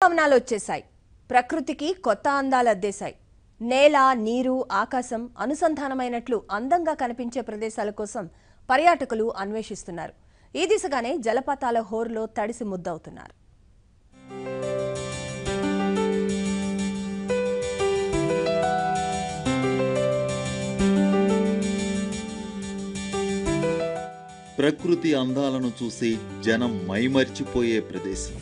పవనాలు వచ్చేశాయి ప్రకృతికి కొత్త అందాలు అద్దేశాయి నేల నీరు ఆకాశం అనుసంధానమైనట్లు అందంగా కనిపించే ప్రదేశాల కోసం పర్యాటకులు అన్వేషిస్తున్నారు ఈ దిశగానే జలపాతాల హోరులో తడిసి ముద్దవుతున్నారు ప్రకృతి అందాలను చూసి జనం మైమర్చిపోయే ప్రదేశం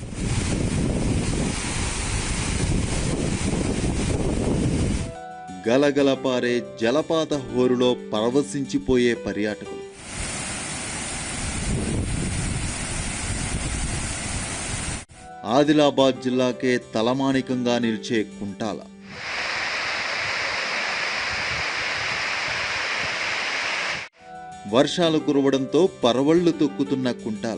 గలగల పారే జలపాత హోరులో పరవశించిపోయే పర్యాటకులు ఆదిలాబాద్ జిల్లాకే తలమానికంగా నిలిచే కుంటాల వర్షాలు కురవడంతో పరవళ్లు తొక్కుతున్న కుంటాల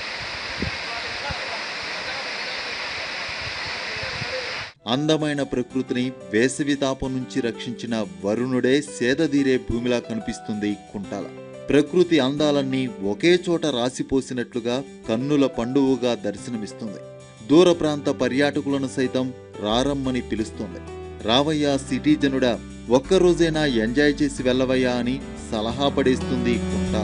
అందమైన ప్రకృతిని వేసవి తాపం నుంచి రక్షించిన వరుణుడే సేదదీరే భూమిలా కనిపిస్తుంది కుంటాల ప్రకృతి అందాలన్నీ ఒకే చోట రాసిపోసినట్లుగా కన్నుల పండువుగా దర్శనమిస్తుంది దూర ప్రాంత పర్యాటకులను సైతం రారమ్మని పిలుస్తుంది రావయ్యా సిటీ జనుడా ఒక్కరోజైనా ఎంజాయ్ చేసి వెళ్ళవయ్యా అని సలహా పడేస్తుంది కుంటాల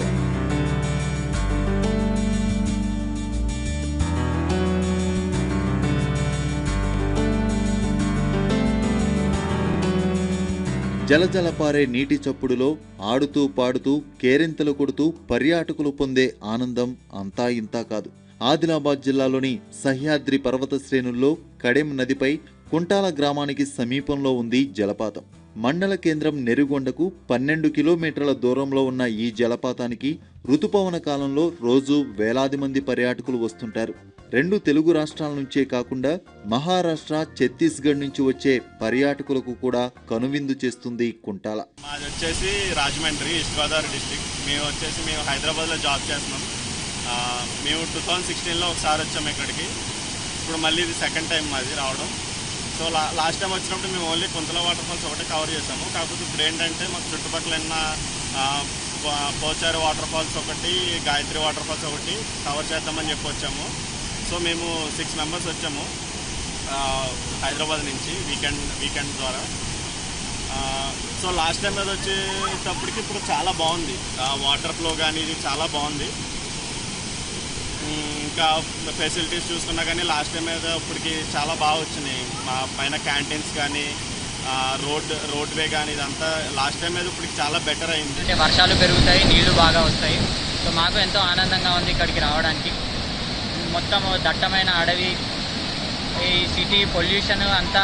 జలజల పారే నీటి చప్పుడులో ఆడుతూ పాడుతూ కేరింతలు కొడుతూ పర్యాటకులు పొందే ఆనందం అంతా ఇంతా కాదు ఆదిలాబాద్ జిల్లాలోని సహ్యాద్రి పర్వత శ్రేణుల్లో కడెం నదిపై కుంటాల గ్రామానికి సమీపంలో ఉంది జలపాతం మండల కేంద్రం నెరుగొండకు పన్నెండు కిలోమీటర్ల దూరంలో ఉన్న ఈ జలపాతానికి ఋతుపవన కాలంలో రోజు వేలాది మంది పర్యాటకులు వస్తుంటారు రెండు తెలుగు రాష్ట్రాల నుంచే కాకుండా మహారాష్ట్ర ఛత్తీస్గఢ్ నుంచి వచ్చే పర్యాటకులకు కూడా కనువిందు చేస్తుంది కుంటాల మాది వచ్చేసి రాజమండ్రి ఈస్ట్ గోదావరి డిస్టిక్ మేము వచ్చేసి మేము హైదరాబాద్లో జాబ్ చేస్తున్నాం ఆ, మేము టూ థౌజండ్ సిక్స్టీన్లో ఒకసారి వచ్చాము ఇక్కడికి ఇప్పుడు మళ్ళీ ఇది సెకండ్ టైం మాది రావడం సో లా లాస్ట్ టైం వచ్చినప్పుడు మేము ఓన్లీ కుంతల వాటర్ ఫాల్స్ ఒకటే కవర్ చేసాము కాకపోతే ఇప్పుడు ఏంటంటే మాకు చుట్టుపక్కల ఉన్న ఆ, పో- పోచారు వాటర్ ఫాల్స్ ఒకటి గాయత్రి వాటర్ ఫాల్స్ ఒకటి కవర్ చేద్దామని చెప్పి వచ్చాము సో మేము సిక్స్ మెంబర్స్ వచ్చాము ఆ, హైదరాబాద్ నుంచి వీకెండ్ వీకెండ్ ద్వారా ఆ, సో లాస్ట్ టైం అది వచ్చేటప్పటికి ఇప్పుడు చాలా బాగుంది ఆ, వాటర్ ఫ్లో కానీ ఇది చాలా బాగుంది ఉమ్, ఇంకా ఫెసిలిటీస్ చూసుకున్నా కానీ లాస్ట్ టైం అయితే ఇప్పటికి చాలా బాగా వచ్చినాయి మా పైన క్యాంటీన్స్ కానీ ఆ, రోడ్ రోడ్ వే కానీ ఇదంతా లాస్ట్ టైం అయితే ఇప్పటికి చాలా బెటర్ అయింది అంటే వర్షాలు పెరుగుతాయి నీళ్లు బాగా వస్తాయి సో మాకు ఎంతో ఆనందంగా ఉంది ఇక్కడికి రావడానికి మొత్తం దట్టమైన అడవి ఈ సిటీ పొల్యూషన్ అంతా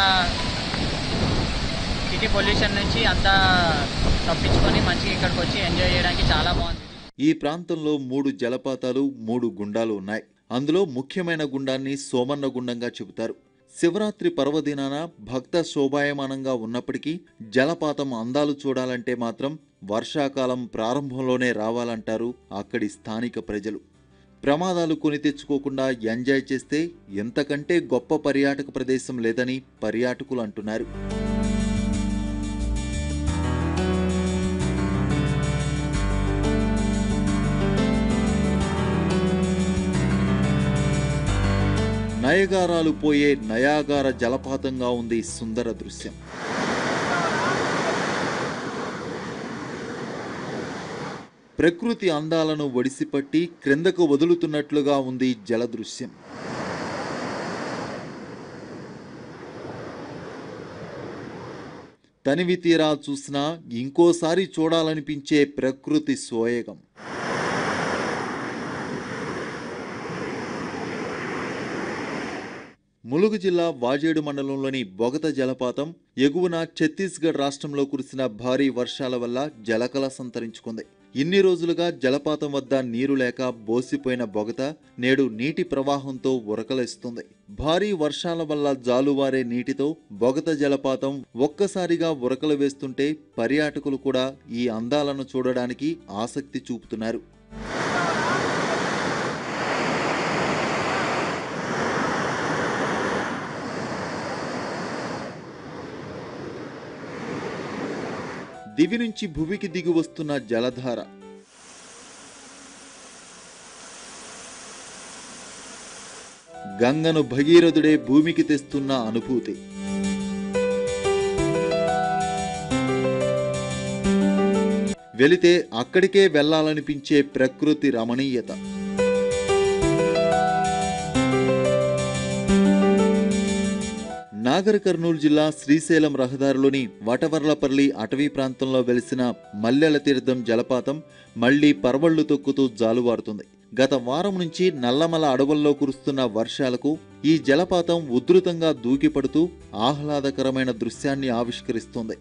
సిటీ పొల్యూషన్ నుంచి అంతా తప్పించుకొని మంచిగా ఇక్కడికి వచ్చి ఎంజాయ్ చేయడానికి చాలా బాగుంది ఈ ప్రాంతంలో మూడు జలపాతాలు మూడు గుండాలు ఉన్నాయి అందులో ముఖ్యమైన గుండాన్ని సోమన్న గుండంగా చెబుతారు శివరాత్రి పర్వదినాన భక్త శోభాయమానంగా ఉన్నప్పటికీ జలపాతం అందాలు చూడాలంటే మాత్రం వర్షాకాలం ప్రారంభంలోనే రావాలంటారు అక్కడి స్థానిక ప్రజలు ప్రమాదాలు కొని తెచ్చుకోకుండా ఎంజాయ్ చేస్తే ఎంతకంటే గొప్ప పర్యాటక ప్రదేశం లేదని పర్యాటకులు అంటున్నారు నయగారాలు పోయే నయాగార జలపాతంగా ఉంది సుందర దృశ్యం ప్రకృతి అందాలను ఒడిసిపట్టి క్రిందకు వదులుతున్నట్లుగా ఉంది జల దృశ్యం తనివి తీరా చూసినా ఇంకోసారి చూడాలనిపించే ప్రకృతి సోయగం ములుగు జిల్లా వాజేడు మండలంలోని బొగత జలపాతం ఎగువన ఛత్తీస్గఢ్ రాష్ట్రంలో కురిసిన భారీ వర్షాల వల్ల జలకళ సంతరించుకుంది ఇన్ని రోజులుగా జలపాతం వద్ద నీరు లేక బోసిపోయిన బొగత నేడు నీటి ప్రవాహంతో ఉరకలేస్తుంది భారీ వర్షాల వల్ల జాలువారే నీటితో బొగత జలపాతం ఒక్కసారిగా ఉరకలు వేస్తుంటే పర్యాటకులు కూడా ఈ అందాలను చూడడానికి ఆసక్తి చూపుతున్నారు దివి నుంచి భువికి దిగి వస్తున్న జలధార గంగను భగీరథుడే భూమికి తెస్తున్న అనుభూతి వెళితే అక్కడికే వెళ్ళాలనిపించే ప్రకృతి రమణీయత నాగర్ కర్నూలు జిల్లా శ్రీశైలం రహదారిలోని వటవర్లపల్లి అటవీ ప్రాంతంలో వెలిసిన మల్లెల తీర్థం జలపాతం మళ్లీ పరవళ్లు తొక్కుతూ జాలువారుతుంది గత వారం నుంచి నల్లమల అడవుల్లో కురుస్తున్న వర్షాలకు ఈ జలపాతం ఉధృతంగా దూకిపడుతూ ఆహ్లాదకరమైన దృశ్యాన్ని ఆవిష్కరిస్తుంది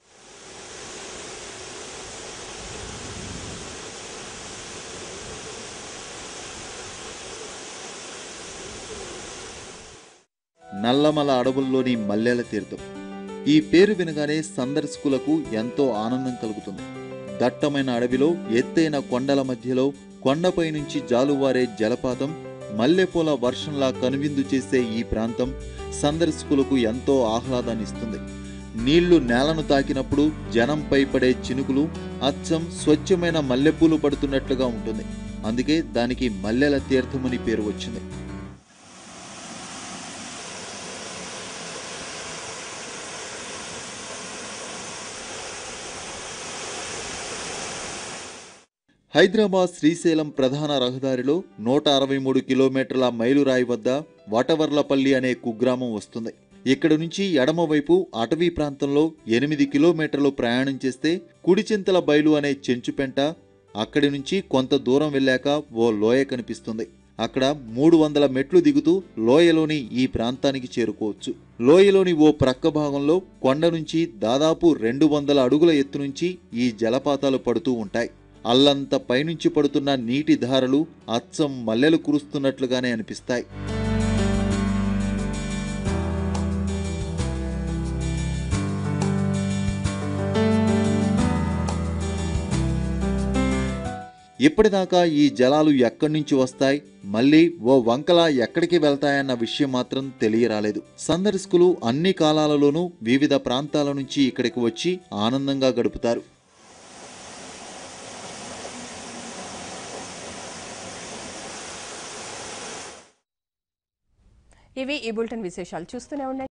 నల్లమల అడవుల్లోని మల్లెల తీర్థం ఈ పేరు వినగానే సందర్శకులకు ఎంతో ఆనందం కలుగుతుంది దట్టమైన అడవిలో ఎత్తైన కొండల మధ్యలో కొండపై నుంచి జాలువారే జలపాతం మల్లెపూల వర్షంలా కనువిందు చేసే ఈ ప్రాంతం సందర్శకులకు ఎంతో ఆహ్లాదాన్నిస్తుంది నీళ్లు నేలను తాకినప్పుడు జనంపై పడే చినుకులు అచ్చం స్వచ్ఛమైన మల్లెపూలు పడుతున్నట్లుగా ఉంటుంది అందుకే దానికి మల్లెల తీర్థమని పేరు వచ్చింది హైదరాబాద్ శ్రీశైలం ప్రధాన రహదారిలో నూట అరవై మూడు కిలోమీటర్ల మైలురాయి వద్ద వటవర్లపల్లి అనే కుగ్రామం వస్తుంది ఇక్కడ నుంచి ఎడమవైపు అటవీ ప్రాంతంలో ఎనిమిది కిలోమీటర్లు ప్రయాణం చేస్తే కుడిచింతల బయలు అనే చెంచుపెంట అక్కడి నుంచి కొంత దూరం వెళ్ళాక ఓ లోయ కనిపిస్తుంది అక్కడ మూడు వందల మెట్లు దిగుతూ లోయలోని ఈ ప్రాంతానికి చేరుకోవచ్చు లోయలోని ఓ ప్రక్క భాగంలో కొండ నుంచి దాదాపు రెండు వందల అడుగుల ఎత్తు నుంచి ఈ జలపాతాలు పడుతూ ఉంటాయి అల్లంత పైనుంచి పడుతున్న నీటి ధారలు అచ్చం మల్లెలు కురుస్తున్నట్లుగానే అనిపిస్తాయి ఇప్పటిదాకా ఈ జలాలు ఎక్కడి నుంచి వస్తాయి మళ్ళీ ఓ వంకలా ఎక్కడికి వెళ్తాయన్న విషయం మాత్రం తెలియరాలేదు సందర్శకులు అన్ని కాలాలలోనూ వివిధ ప్రాంతాల నుంచి ఇక్కడికి వచ్చి ఆనందంగా గడుపుతారు ఇవి ఈ బులెటిన్ విశేషాలు చూస్తూనే ఉండండి